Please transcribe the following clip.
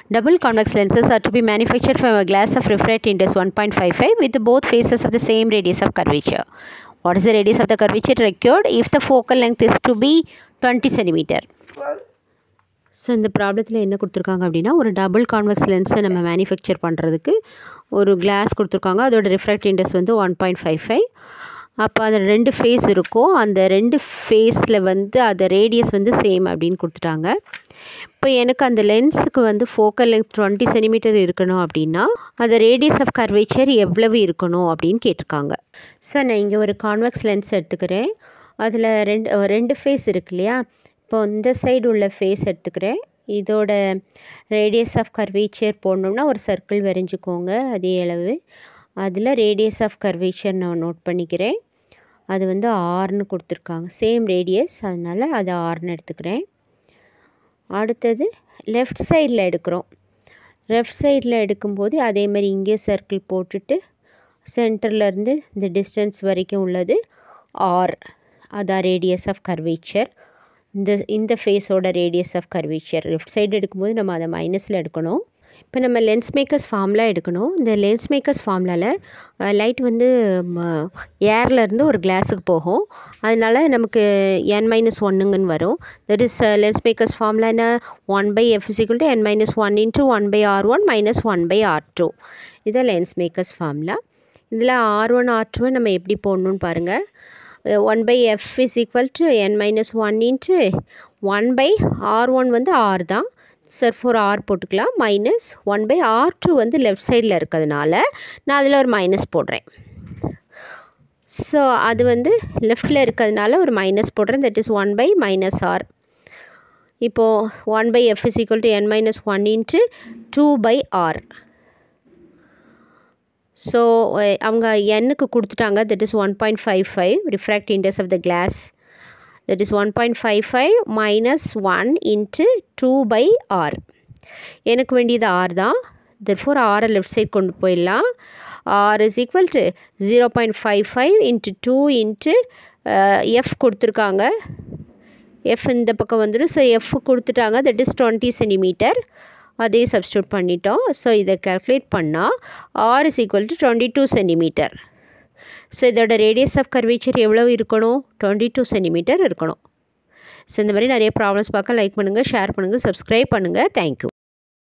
Double convex lenses are to be manufactured from a glass of refract index 1.55 with both faces of the same radius of curvature. What is the radius of the curvature required if the focal length is to be 20 centimeter? So இந்த ப்ராப்ளத்தில் என்ன கொடுத்துருக்காங்க அப்படின்னா ஒரு double convex லென்ஸை நம்ம manufacture பண்ணுறதுக்கு ஒரு glass கொடுத்துருக்காங்க அதோட ரிஃப்ராக்ட் இண்டெக்ஸ் வந்து ஒன் பாயிண்ட் ஃபைவ் ஃபைவ் அப்போ அது ரெண்டு ஃபேஸ் இருக்கும் அந்த ரெண்டு ஃபேஸில் வந்து அது ரேடியஸ் வந்து சேம் அப்படின்னு கொடுத்துட்டாங்க இப்போ எனக்கு அந்த லென்ஸுக்கு வந்து ஃபோக்கல் லென்த் டுவெண்ட்டி சென்டிமீட்டர் இருக்கணும் அப்படின்னா அது ரேடியஸ் ஆஃப் கர்வேச்சர் எவ்வளவு இருக்கணும் அப்படின்னு கேட்டிருக்காங்க சார் நான் இங்கே ஒரு கான்வெக்ஸ் லென்ஸ் எடுத்துக்கிறேன் அதில் ரெண்டு ரெண்டு ஃபேஸ் இருக்கு இல்லையா இப்போ இந்த சைடு உள்ள ஃபேஸ் எடுத்துக்கிறேன் இதோட ரேடியஸ் ஆஃப் கர்வேச்சர் போடணும்னா ஒரு சர்க்கிள் வரைஞ்சிக்கோங்க அதே அளவு அதில் ரேடியஸ் ஆஃப் கர்வேச்சர் நான் நோட் பண்ணிக்கிறேன் அது வந்து ஆறுன்னு கொடுத்துருக்காங்க சேம் ரேடியஸ் அதனால் அது ஆறுன்னு எடுத்துக்கிறேன் அடுத்தது லெஃப்ட் சைடில் எடுக்கிறோம் லெஃப்ட் சைடில் எடுக்கும்போது அதே மாதிரி இங்கே சர்க்கிள் போட்டுட்டு சென்டர்லேருந்து இந்த டிஸ்டன்ஸ் வரைக்கும் உள்ளது ஆர் அதான் ரேடியஸ் ஆஃப் கர்வேச்சர் இந்த இந்த ஃபேஸோட radius of curvature left side எடுக்கும்போது நம்ம அதை மைனஸில் எடுக்கணும் இப்போ நம்ம லென்ஸ் மேக்கர்ஸ் ஃபார்ம்லாம் எடுக்கணும் இந்த லென்ஸ் மேக்கர்ஸ் ஃபார்ம்லாவில் லைட் வந்து ஏர்லேருந்து ஒரு கிளாஸுக்கு போகும் அதனால் நமக்கு என் மைனஸ் ஒன்றுங்கன்னு வரும் that is lens makers formula என்ன one by F is equal to N minus one into one by R one minus one by R two இதான் லென்ஸ் மேக்கர்ஸ் ஃபார்ம்லா இதில் ஆர் ஒன் ஆர் டூவை நம்ம எப்படி போடணுன்னு பாருங்கள் one by F is equal to N minus one into one by R one வந்து R தான் sir for R போட்டுக்கலாம் minus one by R two வந்து லெஃப்ட் சைடில் இருக்கிறதுனால நான் அதில் ஒரு மைனஸ் போடுறேன் ஸோ அது வந்து லெஃப்டில் இருக்கிறதுனால ஒரு மைனஸ் போடுறேன் that is one by minus R இப்போது one by F is equal to N minus one into two by R so அவங்க எண்ணுக்கு கொடுத்துட்டாங்க that is one point five five refract index of the glass that is one point five five minus one into two by R எனக்கு வேண்டியது R தான் therefore ஆரை left side கொண்டு போயிடலாம் R is equal to zero point five five into two into F கொடுத்துருக்காங்க F இந்த பக்கம் வந்துடும் ஸோ எஃப் கொடுத்துட்டாங்க தட் இஸ் டுவெண்ட்டி சென்டிமீட்டர் அதே சப்ஸ்டியூட் பண்ணிட்டோம் ஸோ இதை கேல்குலேட் பண்ணால் R is equal to twenty two centimetre so இதோட ரேடியஸ் ஆஃப் கர்வேச்சர் எவ்வளோ இருக்கணும் டுவெண்ட்டி டூ சென்டிமீட்டர் இருக்கணும் ஸோ இந்த மாதிரி நிறைய ப்ராப்ளம்ஸ் பார்க்க லைக் பண்ணுங்கள் ஷேர் பண்ணுங்கள் சப்ஸ்கிரைப் பண்ணுங்கள் தேங்க்யூ